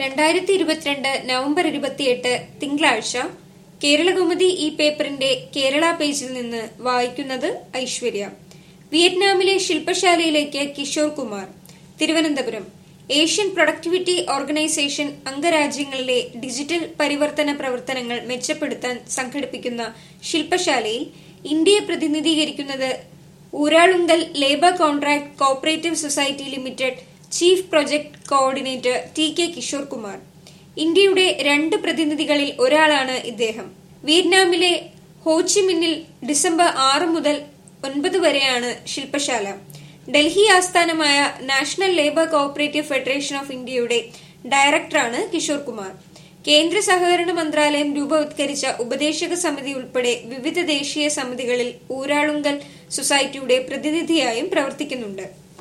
രണ്ടായിരത്തി ഇരുപത്തിരണ്ട് നവംബർ ഇരുപത്തിയെട്ട് തിങ്കളാഴ്ച കേരളകൗമുദി ഈ പേപ്പറിന്റെ കേരള പേജിൽ നിന്ന് വായിക്കുന്നത് ഐശ്വര്യ വിയറ്റ്നാമിലെ ശില്പശാലയിലേക്ക് Kishore Kumar Thiruvananthapuram Asian productivity organisation അംഗരാജ്യങ്ങളിലെ ഡിജിറ്റൽ പരിവർത്തന പ്രവർത്തനങ്ങൾ മെച്ചപ്പെടുത്താൻ സംഘടിപ്പിക്കുന്ന ശില്പശാലയിൽ ഇന്ത്യയെ പ്രതിനിധീകരിക്കുന്നത് Uralungal labour contract cooperative society limited chief project coordinator T K Kishore Kumar ഇന്ത്യയുടെ രണ്ട് പ്രതിനിധികളിൽ ഒരാളാണ് ഇദ്ദേഹം വിയറ്റ്നാമിലെ ഹോച്ചിമിന്നിൽ ഡിസംബർ ആറ് മുതൽ ഒൻപത് വരെയാണ് ശില്പശാല ഡൽഹി ആസ്ഥാനമായ national labour cooperative federation of ഇന്ത്യയുടെ ഡയറക്ടറാണ് കിഷോർ കുമാർ കേന്ദ്ര സഹകരണ മന്ത്രാലയം രൂപവത്കരിച്ച ഉപദേശക സമിതി ഉൾപ്പെടെ വിവിധ ദേശീയ സമിതികളിൽ ഊരാളുങ്കൽ സൊസൈറ്റിയുടെ പ്രതിനിധിയായും പ്രവർത്തിക്കുന്നുണ്ട്